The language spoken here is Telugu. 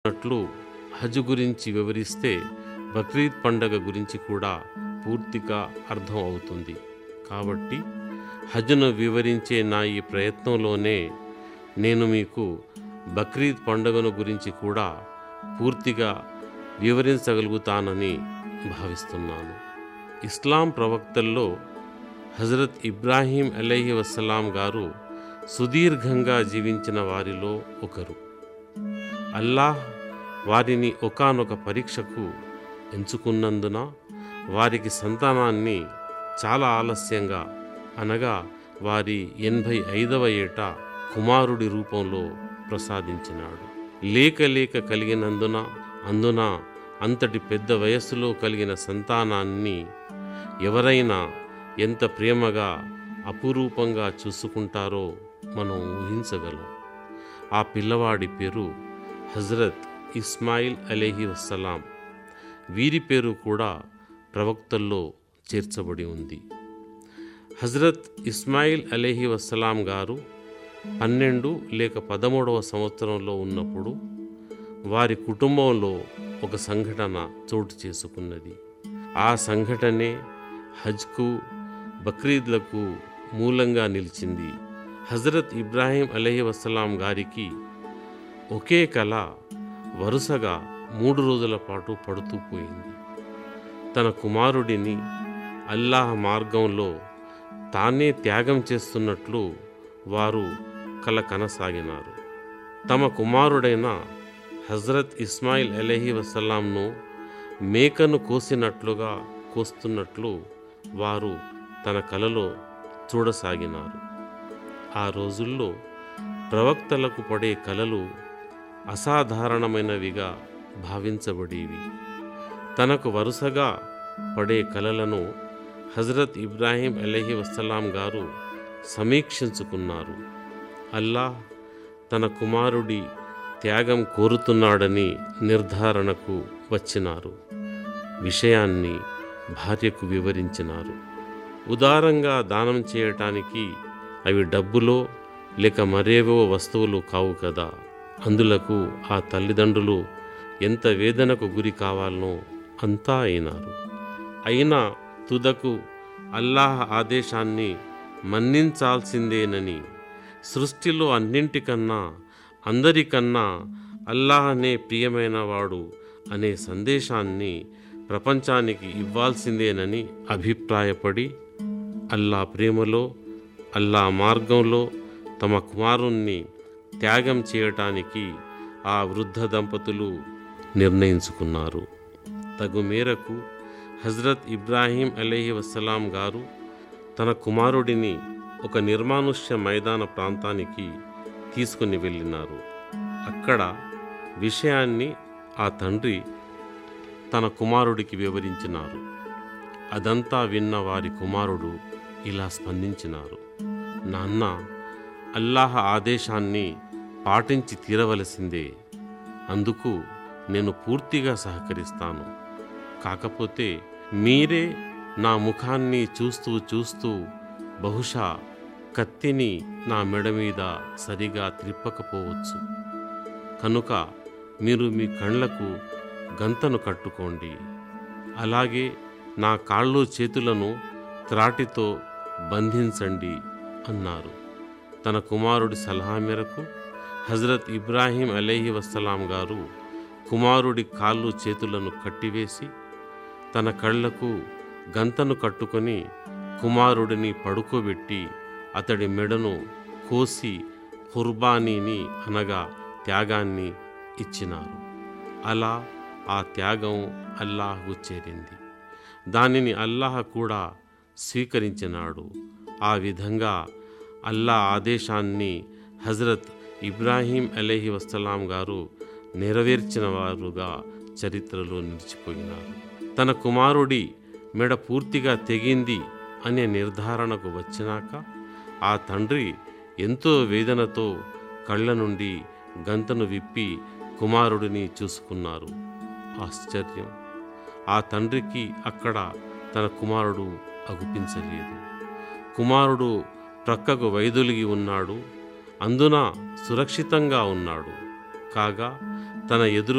అన్నట్లు హజ్ గురించి వివరిస్తే బక్రీద్ పండగ గురించి కూడా పూర్తిగా అర్థం అవుతుంది కాబట్టి హజ్ను వివరించే నా ఈ ప్రయత్నంలోనే నేను మీకు బక్రీద్ పండుగను గురించి కూడా పూర్తిగా వివరించగలుగుతానని భావిస్తున్నాను ఇస్లాం ప్రవక్తల్లో హజరత్ ఇబ్రాహీం అలైహి వసలాం గారు సుదీర్ఘంగా జీవించిన వారిలో ఒకరు అల్లాహ్ వారిని ఒకానొక పరీక్షకు ఎంచుకున్నందున వారికి సంతానాన్ని చాలా ఆలస్యంగా అనగా వారి ఎనభై ఐదవ ఏట కుమారుడి రూపంలో ప్రసాదించినాడు లేక లేక కలిగినందున అందున అంతటి పెద్ద వయస్సులో కలిగిన సంతానాన్ని ఎవరైనా ఎంత ప్రేమగా అపురూపంగా చూసుకుంటారో మనం ఊహించగలం ఆ పిల్లవాడి పేరు హజరత్ ఇస్మాయిల్ అలీహి వస్సలాం వీరి పేరు కూడా ప్రవక్తల్లో చేర్చబడి ఉంది హజరత్ ఇస్మాయిల్ అలీహి వస్సలాం గారు పన్నెండు లేక పదమూడవ సంవత్సరంలో ఉన్నప్పుడు వారి కుటుంబంలో ఒక సంఘటన చోటు చేసుకున్నది ఆ సంఘటనే హజ్కు బక్రీద్లకు మూలంగా నిలిచింది హజరత్ ఇబ్రాహీం అలహి వసలాం గారికి ఒకే కళ వరుసగా మూడు రోజుల పాటు పడుతూ పోయింది తన కుమారుడిని అల్లాహ్ మార్గంలో తానే త్యాగం చేస్తున్నట్లు వారు కల కనసాగినారు తమ కుమారుడైన హజరత్ ఇస్మాయిల్ అలహి వసలాంను మేకను కోసినట్లుగా కోస్తున్నట్లు వారు తన కలలో చూడసాగినారు ఆ రోజుల్లో ప్రవక్తలకు పడే కలలు అసాధారణమైనవిగా భావించబడేవి తనకు వరుసగా పడే కలలను హజరత్ ఇబ్రాహీం అలహి వసలాం గారు సమీక్షించుకున్నారు అల్లాహ్ తన కుమారుడి త్యాగం కోరుతున్నాడని నిర్ధారణకు వచ్చినారు విషయాన్ని భార్యకు వివరించినారు ఉదారంగా దానం చేయటానికి అవి డబ్బులో లేక మరేవో వస్తువులు కావు కదా అందులకు ఆ తల్లిదండ్రులు ఎంత వేదనకు గురి కావాలనో అంతా అయినారు అయినా తుదకు అల్లాహ్ ఆదేశాన్ని మన్నించాల్సిందేనని సృష్టిలో అన్నింటికన్నా అందరికన్నా అల్లాహనే ప్రియమైన వాడు అనే సందేశాన్ని ప్రపంచానికి ఇవ్వాల్సిందేనని అభిప్రాయపడి అల్లా ప్రేమలో అల్లా మార్గంలో తమ కుమారుణ్ణి త్యాగం చేయటానికి ఆ వృద్ధ దంపతులు నిర్ణయించుకున్నారు తగు మేరకు హజరత్ ఇబ్రాహీం అలీహి వసలాం గారు తన కుమారుడిని ఒక నిర్మానుష్య మైదాన ప్రాంతానికి తీసుకుని వెళ్ళినారు అక్కడ విషయాన్ని ఆ తండ్రి తన కుమారుడికి వివరించినారు అదంతా విన్న వారి కుమారుడు ఇలా స్పందించినారు నాన్న అల్లాహ ఆదేశాన్ని పాటించి తీరవలసిందే అందుకు నేను పూర్తిగా సహకరిస్తాను కాకపోతే మీరే నా ముఖాన్ని చూస్తూ చూస్తూ బహుశా కత్తిని నా మెడ మీద సరిగా త్రిప్పకపోవచ్చు కనుక మీరు మీ కళ్ళకు గంతను కట్టుకోండి అలాగే నా కాళ్ళు చేతులను త్రాటితో బంధించండి అన్నారు తన కుమారుడి సలహా మేరకు హజరత్ ఇబ్రాహీం అలీహి వసలాం గారు కుమారుడి కాళ్ళు చేతులను కట్టివేసి తన కళ్ళకు గంతను కట్టుకొని కుమారుడిని పడుకోబెట్టి అతడి మెడను కోసి కుర్బానీని అనగా త్యాగాన్ని ఇచ్చినారు అలా ఆ త్యాగం అల్లాహకు చేరింది దానిని అల్లాహ్ కూడా స్వీకరించినాడు ఆ విధంగా అల్లా ఆదేశాన్ని హజరత్ ఇబ్రాహీం అలీహి వసలాం గారు నెరవేర్చిన వారుగా చరిత్రలో నిలిచిపోయినారు తన కుమారుడి మెడ పూర్తిగా తెగింది అనే నిర్ధారణకు వచ్చినాక ఆ తండ్రి ఎంతో వేదనతో కళ్ళ నుండి గంతను విప్పి కుమారుడిని చూసుకున్నారు ఆశ్చర్యం ఆ తండ్రికి అక్కడ తన కుమారుడు అగుపించలేదు కుమారుడు ప్రక్కకు వైదొలిగి ఉన్నాడు అందున సురక్షితంగా ఉన్నాడు కాగా తన ఎదురు